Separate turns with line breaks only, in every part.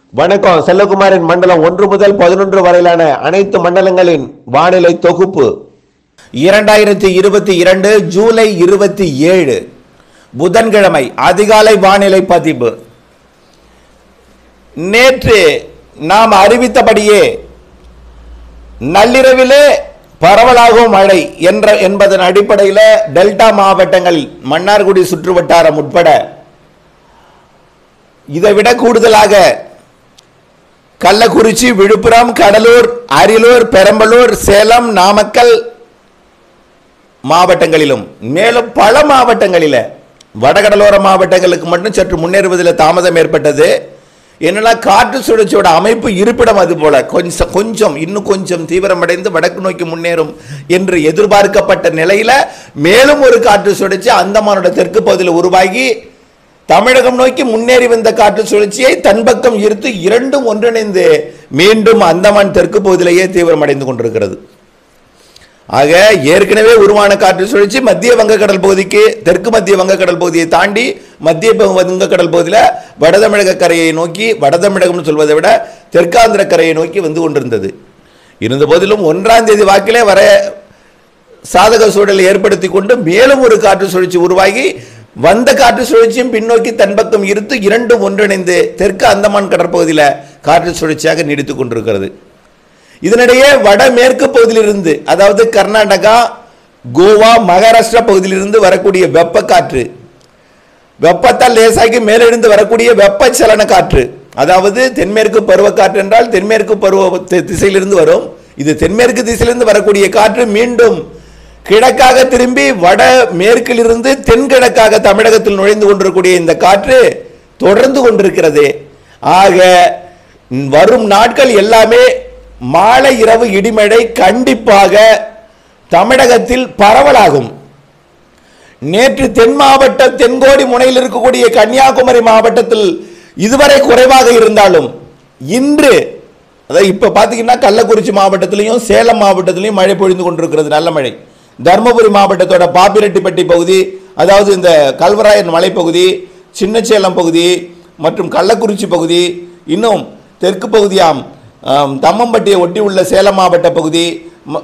வணக்கம் செல்லகுமாரின் மண்டலம் ஒன்று முதல் பதினொன்று வரையிலான அனைத்து மண்டலங்களின் வானிலை தொகுப்பு இரண்டாயிரத்தி இருபத்தி இரண்டு ஜூலை இருபத்தி ஏழு புதன்கிழமை அதிகாலை வானிலை பதிவு நேற்று நாம் அறிவித்தபடியே நள்ளிரவிலே பரவலாகும் மழை என்ற என்பதன் அடிப்படையில் டெல்டா மாவட்டங்கள் மன்னார்குடி சுற்றுவட்டாரம் உட்பட இதை விட கூடுதலாக கள்ளக்குறிச்சி விழுப்புரம் கடலூர் அரியலூர் பெரம்பலூர் சேலம் நாமக்கல் மாவட்டங்களிலும் மேலும் பல மாவட்டங்களில் வடகடலோர மாவட்டங்களுக்கு மட்டும் சற்று முன்னேறுவதில் தாமதம் ஏற்பட்டது என்னன்னா காற்று சுழற்சியோட அமைப்பு இருப்பிடம் அது போல கொஞ்சம் கொஞ்சம் இன்னும் கொஞ்சம் தீவிரமடைந்து வடக்கு நோக்கி முன்னேறும் என்று எதிர்பார்க்கப்பட்ட நிலையில மேலும் ஒரு காற்று சுழற்சி அந்தமானோட தெற்கு பகுதியில் உருவாகி தமிழகம் நோக்கி முன்னேறி வந்த காற்று சுழற்சியை தன் பக்கம் ஈர்த்து இரண்டும் ஒன்றிணைந்து மீண்டும் அந்தமான் தெற்கு பகுதியிலேயே தீவிரமடைந்து கொண்டிருக்கிறது ஆக ஏற்கனவே உருவான காற்று சுழற்சி மத்திய வங்கக்கடல் பகுதிக்கு தெற்கு மத்திய வங்கக்கடல் பகுதியை தாண்டி மத்திய ப- வங்கக்கடல் பகுதியில் வடதமிழக கரையை நோக்கி வடதமிழகம்னு சொல்வதை விட தெற்காந்திர கரையை நோக்கி வந்து கொண்டிருந்தது இருந்த போதிலும் ஒன்றாம் தேதி வாக்கிலே வர சாதக சூழலை ஏற்படுத்தி கொண்டு மேலும் ஒரு காற்று சுழற்சி உருவாகி வந்த காற்று சுழற்சியும் பின்னோக்கி தன் பக்கம் இருத்து இரண்டும் ஒன்றிணைந்து தெற்கு அந்தமான் கடற்பகுதியில் காற்று சுழற்சியாக நீடித்துக் கொண்டிருக்கிறது இதனிடையே வடமேற்கு பகுதியிலிருந்து அதாவது கர்நாடகா கோவா மகாராஷ்டிரா பகுதியிலிருந்து வரக்கூடிய வெப்ப காற்று வெப்பத்தால் லேசாகி மேலெழுந்து வரக்கூடிய வெப்பச்சலன காற்று அதாவது தென்மேற்கு பருவக்காற்று என்றால் தென்மேற்கு பருவ தி- திசையிலிருந்து வரும் இது தென்மேற்கு திசையிலிருந்து வரக்கூடிய காற்று மீண்டும் கிழக்காக திரும்பி வட மேற்கிலிருந்து தென்கிழக்காக தமிழகத்தில் நுழைந்து கொண்டிருக்கூடிய இந்த காற்று தொடர்ந்து கொண்டிருக்கிறது ஆக ம், வரும் நாட்கள் எல்லாமே மாலை இரவு இடிமழை கண்டிப்பாக தமிழகத்தில் பரவலாகும் நேற்று தென் மாவட்டம் தென்கோடி முனையில் இருக்கக்கூடிய கன்னியாகுமரி மாவட்டத்தில் இதுவரை குறைவாக இருந்தாலும் இன்று அதாவது இப்ப பாத்தீங்கன்னா கள்ளக்குறிச்சி மாவட்டத்திலையும் சேலம் மாவட்டத்திலையும் மழை பொழிந்து கொண்டிருக்கிறது நல்ல மழை தருமபுரி மாவட்டத்தோட பாப்பிரெட்டிப்பட்டி பகுதி அதாவது இந்த கல்வராயன் மலைப்பகுதி சின்னச்சேலம் பகுதி மற்றும் கள்ளக்குறிச்சி பகுதி இன்னும் தெற்கு பகுதியாம் ஆம், தம்மம்பட்டியை ஒட்டி உள்ள சேலம் மாவட்ட பகுதி ம-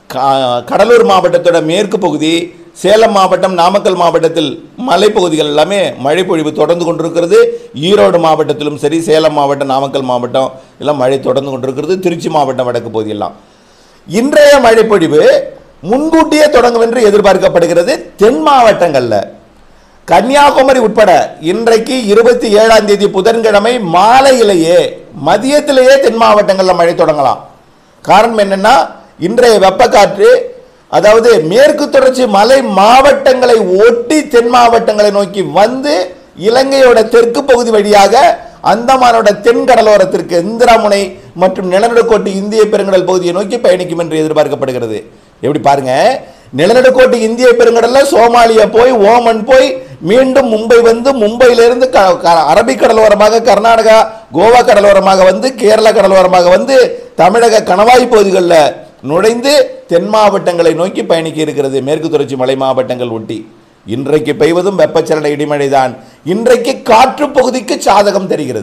க- கடலூர் மாவட்டத்தோட மேற்கு பகுதி சேலம் மாவட்டம் நாமக்கல் மாவட்டத்தில் மலைப்பகுதிகள் எல்லாமே மழை பொழிவு தொடர்ந்து கொண்டிருக்கிறது ஈரோடு மாவட்டத்திலும் சரி சேலம் மாவட்டம் நாமக்கல் மாவட்டம் எல்லாம் மழை தொடர்ந்து கொண்டிருக்கிறது திருச்சி மாவட்டம் வடக்கு பகுதியெல்லாம் இன்றைய மழைப்பொழிவு முன்கூட்டியே தொடங்கும் என்று எதிர்பார்க்கப்படுகிறது தென் மாவட்டங்கள்ல கன்னியாகுமரி உட்பட இன்றைக்கு இருபத்தி ஏழாம் தேதி புதன்கிழமை மாலையிலேயே மதியத்திலேயே தென் மாவட்டங்களில் மழை தொடங்கலாம் காரணம் என்னன்னா இன்றைய வெப்பக்காற்று அதாவது மேற்கு தொடர்ச்சி மலை மாவட்டங்களை ஒட்டி தென் மாவட்டங்களை நோக்கி வந்து இலங்கையோட தெற்கு பகுதி வழியாக அந்தமானோட தென் கடலோரத்திற்கு இந்திராமுனை மற்றும் நிலநடுக்கோட்டு இந்திய பெருங்கடல் பகுதியை நோக்கி பயணிக்கும் என்று எதிர்பார்க்கப்படுகிறது எப்படி பாருங்க நிலநடுக்கோட்டு இந்திய பெருங்கடல்ல சோமாலியா போய் ஓமன் போய் மீண்டும் மும்பை வந்து மும்பையிலிருந்து க- க- அரபிக் கடலோரமாக கர்நாடகா கோவா கடலோரமாக வந்து கேரள கடலோரமாக வந்து தமிழக கணவாய் பகுதிகளில் நுழைந்து தென் மாவட்டங்களை நோக்கி பயணிக்க இருக்கிறது மேற்கு தொடர்ச்சி மலை மாவட்டங்கள் ஒட்டி இன்றைக்கு பெய்வதும் வெப்பச்சலன இடிமழைதான் இன்றைக்கு காற்று பகுதிக்கு சாதகம் தெரிகிறது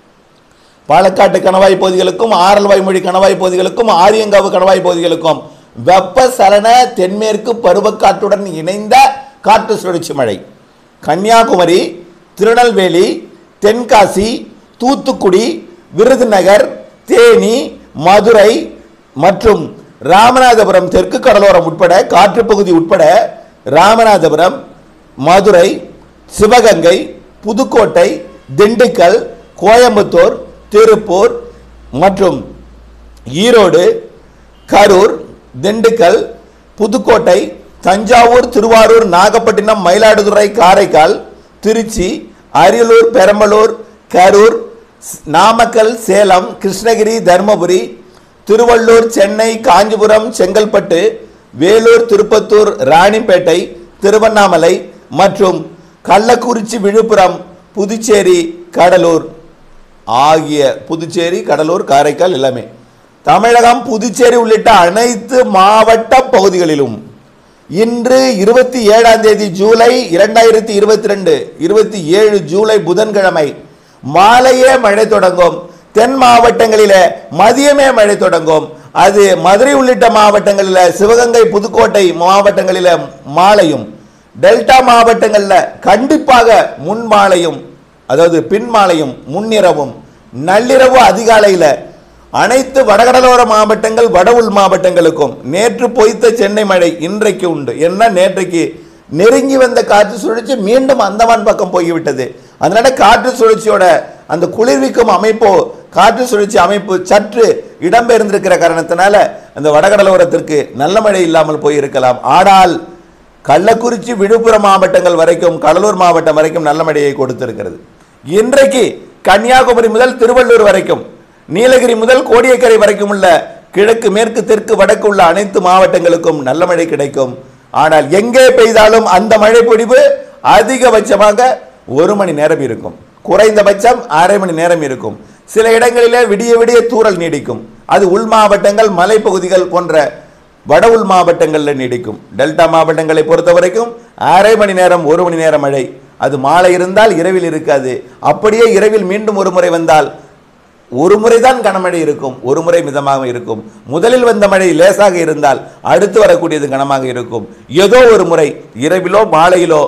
பாலக்காட்டு கணவாய் பகுதிகளுக்கும் ஆரல்வாய்மொழி கணவாய் பகுதிகளுக்கும் ஆரியங்காவு கணவாய் பகுதிகளுக்கும் வெப்பசலன தென்மேற்கு பருவக்காற்றுடன் இணைந்த காற்று சுழற்சி மழை கன்னியாகுமரி திருநெல்வேலி தென்காசி தூத்துக்குடி விருதுநகர் தேனி மதுரை மற்றும் ராமநாதபுரம் தெற்கு கடலோரம் உட்பட காற்று பகுதி உட்பட ராமநாதபுரம் மதுரை சிவகங்கை புதுக்கோட்டை திண்டுக்கல் கோயம்புத்தூர் திருப்பூர் மற்றும் ஈரோடு கரூர் திண்டுக்கல் புதுக்கோட்டை தஞ்சாவூர் திருவாரூர் நாகப்பட்டினம் மயிலாடுதுறை காரைக்கால் திருச்சி அரியலூர் பெரம்பலூர் கரூர் ஸ்- நாமக்கல் சேலம் கிருஷ்ணகிரி தருமபுரி திருவள்ளூர் சென்னை காஞ்சிபுரம் செங்கல்பட்டு வேலூர் திருப்பத்தூர் ராணிப்பேட்டை திருவண்ணாமலை மற்றும் கள்ளக்குறிச்சி விழுப்புரம் புதுச்சேரி கடலூர் ஆகிய புதுச்சேரி கடலூர் காரைக்கால் எல்லாமே தமிழகம் புதுச்சேரி உள்ளிட்ட அனைத்து மாவட்ட பகுதிகளிலும் இன்று இருபத்தி ஏழாம் தேதி ஜூலை இரண்டாயிரத்தி இருபத்தி ரெண்டு இருபத்தி ஏழு ஜூலை புதன்கிழமை மாலையே மழை தொடங்கும் தென் மாவட்டங்களில மதியமே மழை தொடங்கும் அது மதுரை உள்ளிட்ட மாவட்டங்களில் சிவகங்கை புதுக்கோட்டை மாவட்டங்களில மாலையும் டெல்டா மாவட்டங்கள்ல கண்டிப்பாக முன் மாலையும் அதாவது பின் மாலையும் முன்னிரவும் நள்ளிரவு அதிகாலையில அனைத்து வடகடலோர மாவட்டங்கள் வட உள் மாவட்டங்களுக்கும் நேற்று பொய்த்த சென்னை மழை இன்றைக்கு உண்டு என்ன நேற்றைக்கு நெருங்கி வந்த காற்று சுழற்சி மீண்டும் அந்தமான் பக்கம் போய்விட்டது அதனால காற்று சுழற்சியோட அந்த குளிர்விக்கும் அமைப்போ காற்று சுழற்சி அமைப்பு சற்று இடம்பெயர்ந்திருக்கிற காரணத்தினால அந்த வடகடலோரத்திற்கு நல்ல மழை இல்லாமல் போயிருக்கலாம் ஆனால் கள்ளக்குறிச்சி விழுப்புரம் மாவட்டங்கள் வரைக்கும் கடலூர் மாவட்டம் வரைக்கும் நல்ல மழையை கொடுத்திருக்கிறது இன்றைக்கு கன்னியாகுமரி முதல் திருவள்ளூர் வரைக்கும் நீலகிரி முதல் கோடியக்கரை வரைக்கும் உள்ள கிழக்கு மேற்கு தெற்கு வடக்கு உள்ள அனைத்து மாவட்டங்களுக்கும் நல்ல மழை கிடைக்கும் ஆனால் எங்கே பெய்தாலும் அந்த மழை பொழிவு அதிகபட்சமாக ஒரு மணி நேரம் இருக்கும் குறைந்தபட்சம் அரை மணி நேரம் இருக்கும் சில இடங்களிலே விடிய விடிய தூறல் நீடிக்கும் அது உள் மாவட்டங்கள் மலைப்பகுதிகள் போன்ற வட உள் மாவட்டங்களில் நீடிக்கும் டெல்டா மாவட்டங்களை பொறுத்த வரைக்கும் அரை மணி நேரம் ஒரு மணி நேரம் மழை அது மாலை இருந்தால் இரவில் இருக்காது அப்படியே இரவில் மீண்டும் ஒரு முறை வந்தால் ஒரு முறைதான் கனமழை இருக்கும் ஒரு முறை மிதமாக இருக்கும் முதலில் வந்த மழை லேசாக இருந்தால் அடுத்து வரக்கூடியது கனமாக இருக்கும் ஏதோ ஒரு முறை இரவிலோ மாலையிலோ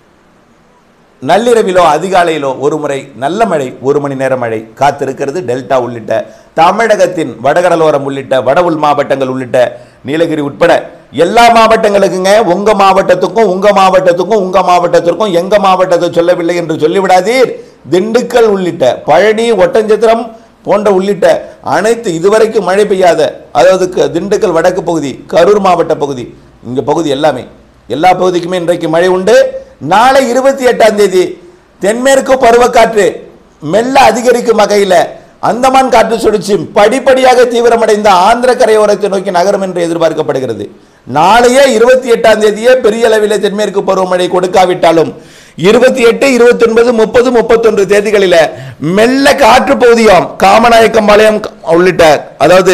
நள்ளிரவிலோ அதிகாலையிலோ ஒரு முறை நல்ல மழை ஒரு மணி நேர மழை காத்திருக்கிறது டெல்டா உள்ளிட்ட தமிழகத்தின் வடகடலோரம் உள்ளிட்ட வட உள் மாவட்டங்கள் உள்ளிட்ட நீலகிரி உட்பட எல்லா மாவட்டங்களுக்குங்க உங்க மாவட்டத்துக்கும் உங்க மாவட்டத்துக்கும் உங்க மாவட்டத்திற்கும் எங்க மாவட்டத்தை சொல்லவில்லை என்று சொல்லிவிடாதீர் திண்டுக்கல் உள்ளிட்ட பழனி ஒட்டஞ்சத்திரம் போன்ற உள்ளிட்ட அனைத்து இதுவரைக்கும் மழை பெய்யாத அதாவது க- திண்டுக்கல் வடக்கு பகுதி கரூர் மாவட்ட பகுதி இங்க பகுதி எல்லாமே எல்லா பகுதிக்குமே இன்றைக்கு மழை உண்டு நாளை இருபத்தி எட்டாம் தேதி தென்மேற்கு பருவக்காற்று மெல்ல அதிகரிக்கும் வகையில் அந்தமான் காற்று சுழற்சி படிப்படியாக தீவிரமடைந்த ஆந்திர கரையோரத்தை நோக்கி நகரும் என்று எதிர்பார்க்கப்படுகிறது நாளையே இருபத்தி எட்டாம் தேதியே பெரிய அளவில் தென்மேற்கு பருவமழை கொடுக்காவிட்டாலும் இருபத்தி எட்டு இருபத்தி ஒன்பது முப்பது முப்பத்தொன்று தேதிகளில மெல்ல காற்று பகுதியும் காமநாயக்கம்பாளையம் உள்ளிட்ட அதாவது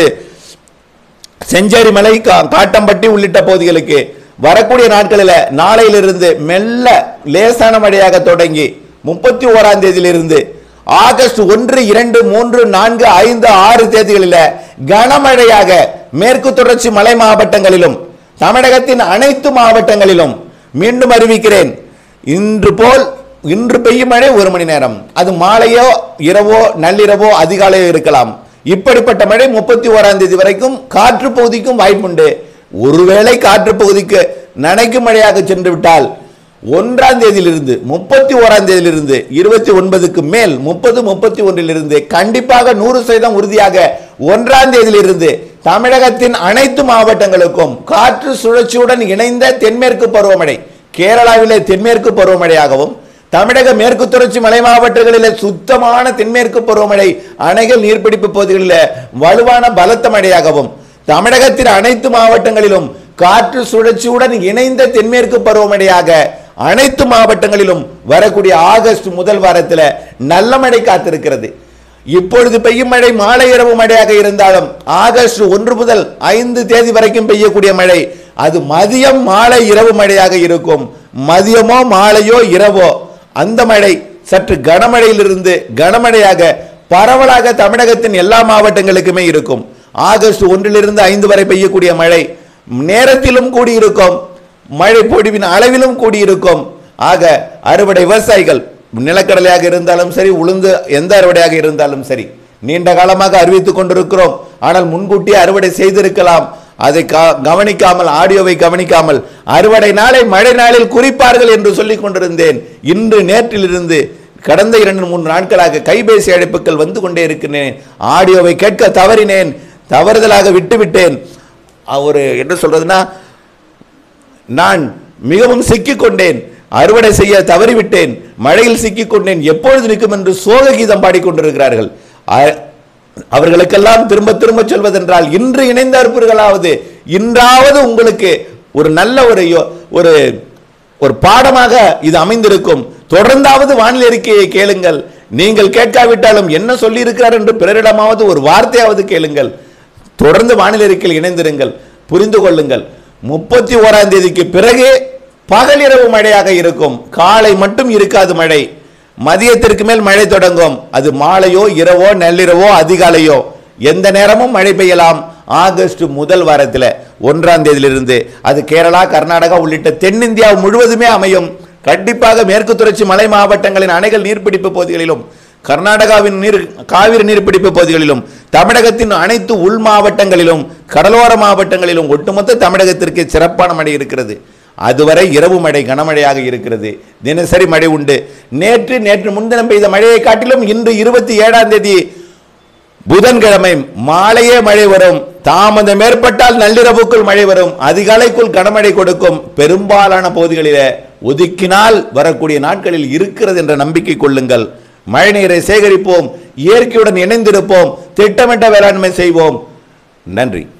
செஞ்சேரி மலை கா- காட்டம்பட்டி உள்ளிட்ட பகுதிகளுக்கு வரக்கூடிய நாட்களில் நாளையிலிருந்து மெல்ல லேசான மழையாக தொடங்கி முப்பத்தி ஓராம் தேதியிலிருந்து ஆகஸ்ட் ஒன்று இரண்டு மூன்று நான்கு ஐந்து ஆறு தேதிகளில் கனமழையாக மேற்கு தொடர்ச்சி மலை மாவட்டங்களிலும் தமிழகத்தின் அனைத்து மாவட்டங்களிலும் மீண்டும் அறிவிக்கிறேன் இன்று போல் இன்று பெய்யும் மழை ஒரு மணி நேரம் அது மாலையோ இரவோ நள்ளிரவோ அதிகாலையோ இருக்கலாம் இப்படிப்பட்ட மழை முப்பத்தி ஓராம் தேதி வரைக்கும் காற்று பகுதிக்கும் வாய்ப்புண்டு ஒருவேளை காற்று பகுதிக்கு நனைக்கும் மழையாக சென்று விட்டால் ஒன்றாம் தேதியிலிருந்து முப்பத்தி ஓராம் தேதியிலிருந்து இருபத்தி ஒன்பதுக்கு மேல் முப்பது முப்பத்தி ஒன்றிலிருந்து கண்டிப்பாக நூறு சதவீதம் உறுதியாக ஒன்றாம் தேதியிலிருந்து தமிழகத்தின் அனைத்து மாவட்டங்களுக்கும் காற்று சுழற்சியுடன் இணைந்த தென்மேற்கு பருவமழை கேரளாவிலே தென்மேற்கு பருவமழையாகவும் தமிழக மேற்கு தொடர்ச்சி மலை மாவட்டங்களிலே சுத்தமான தென்மேற்கு பருவமழை அணைகள் நீர்பிடிப்பு பகுதிகளில் வலுவான பலத்த மழையாகவும் தமிழகத்தின் அனைத்து மாவட்டங்களிலும் காற்று சுழற்சியுடன் இணைந்த தென்மேற்கு பருவமழையாக அனைத்து மாவட்டங்களிலும் வரக்கூடிய ஆகஸ்ட் முதல் வாரத்தில் நல்ல மழை காத்திருக்கிறது இப்பொழுது பெய்யும் மழை மாலை இரவு மழையாக இருந்தாலும் ஆகஸ்ட் ஒன்று முதல் ஐந்து தேதி வரைக்கும் பெய்யக்கூடிய மழை அது மதியம் மாலை இரவு மழையாக இருக்கும் மதியமோ மாலையோ இரவோ அந்த மழை சற்று கனமழையிலிருந்து கனமழையாக பரவலாக தமிழகத்தின் எல்லா மாவட்டங்களுக்குமே இருக்கும் ஆகஸ்ட் ஒன்றிலிருந்து ஐந்து வரை பெய்யக்கூடிய மழை நேரத்திலும் கூடியிருக்கும் மழை பொழிவின் அளவிலும் கூடியிருக்கும் ஆக அறுவடை விவசாயிகள் நிலக்கடலையாக இருந்தாலும் சரி உளுந்து எந்த அறுவடையாக இருந்தாலும் சரி நீண்ட காலமாக அறிவித்துக் கொண்டிருக்கிறோம் ஆனால் முன்கூட்டியே அறுவடை செய்திருக்கலாம் அதை கா- கவனிக்காமல் ஆடியோவை கவனிக்காமல் அறுவடை நாளை மழை நாளில் குறிப்பார்கள் என்று சொல்லிக் கொண்டிருந்தேன் இன்று நேற்றிலிருந்து கடந்த இரண்டு மூன்று நாட்களாக கைபேசி அழைப்புகள் வந்து கொண்டே இருக்கிறேன் ஆடியோவை கேட்க தவறினேன் தவறுதலாக விட்டுவிட்டேன் அஹ் ஒரு என்ன சொல்றதுன்னா நான் மிகவும் சிக்கிக் கொண்டேன் அறுவடை செய்ய தவறிவிட்டேன் மழையில் சிக்கிக் கொண்டேன் எப்பொழுது நிற்கும் என்று சோக கீதம் பாடிக்கொண்டிருக்கிறார்கள் அ- அவர்களுக்கெல்லாம் திரும்ப திரும்ப சொல்வதென்றால் இன்று இணைந்த அற்புதங்களாவது இன்றாவது உங்களுக்கு ஒரு நல்ல ஒரு யோ- ஒரு ஒரு பாடமாக இது அமைந்திருக்கும் தொடர்ந்தாவது வானிலை அறிக்கையை கேளுங்கள் நீங்கள் கேட்காவிட்டாலும் என்ன சொல்லி இருக்கிறார் என்று பிறரிடமாவது ஒரு வார்த்தையாவது கேளுங்கள் தொடர்ந்து வானிலை அறிக்கையில் இணைந்திருங்கள் புரிந்து கொள்ளுங்கள் முப்பத்தி ஓராம் தேதிக்கு பிறகு பகலிரவு மழையாக இருக்கும் காலை மட்டும் இருக்காது மழை மதியத்திற்கு மேல் மழை தொடங்கும் அது மாலையோ இரவோ நள்ளிரவோ அதிகாலையோ எந்த நேரமும் மழை பெய்யலாம் ஆகஸ்ட் முதல் வாரத்தில் ஒன்றாம் தேதியிலிருந்து அது கேரளா கர்நாடகா உள்ளிட்ட தென்னிந்தியா முழுவதுமே அமையும் கண்டிப்பாக மேற்கு தொடர்ச்சி மலை மாவட்டங்களின் அணைகள் நீர்பிடிப்பு பகுதிகளிலும் கர்நாடகாவின் நீர் காவிரி நீர்பிடிப்பு பகுதிகளிலும் தமிழகத்தின் அனைத்து உள் மாவட்டங்களிலும் கடலோர மாவட்டங்களிலும் ஒட்டுமொத்த தமிழகத்திற்கு சிறப்பான மழை இருக்கிறது அதுவரை இரவு மழை கனமழையாக இருக்கிறது தினசரி மழை உண்டு நேற்று நேற்று முன்தினம் பெய்த மழையை காட்டிலும் இன்று இருபத்தி ஏழாம் தேதி புதன்கிழமை மாலையே மழை வரும் தாமதம் ஏற்பட்டால் நள்ளிரவுக்குள் மழை வரும் அதிகாலைக்குள் கனமழை கொடுக்கும் பெரும்பாலான பகுதிகளிலே ஒதுக்கினால் வரக்கூடிய நாட்களில் இருக்கிறது என்ற நம்பிக்கை கொள்ளுங்கள் மழைநீரை சேகரிப்போம் இயற்கையுடன் இணைந்திருப்போம் திட்டமிட்ட வேளாண்மை செய்வோம் நன்றி